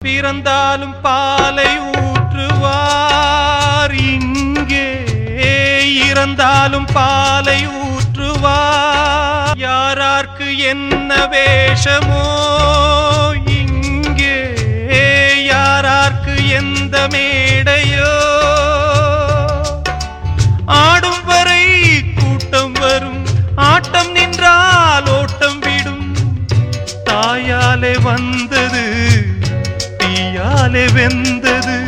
பிறந்தாலும் பாலை ஊற்றுவார் இங்கே இறந்தாலும் பாலை ஊற்றுவார் யாரார்க்கு என்ன வேஷமோ இங்கே யாரார்க்கு எந்த மேடையோ ஆடும் வரை கூட்டம் வரும் ஆட்டம் நின்றால் ஓட்டம் விடும் தாயாலே வந்தது தீயாலே வெந்தது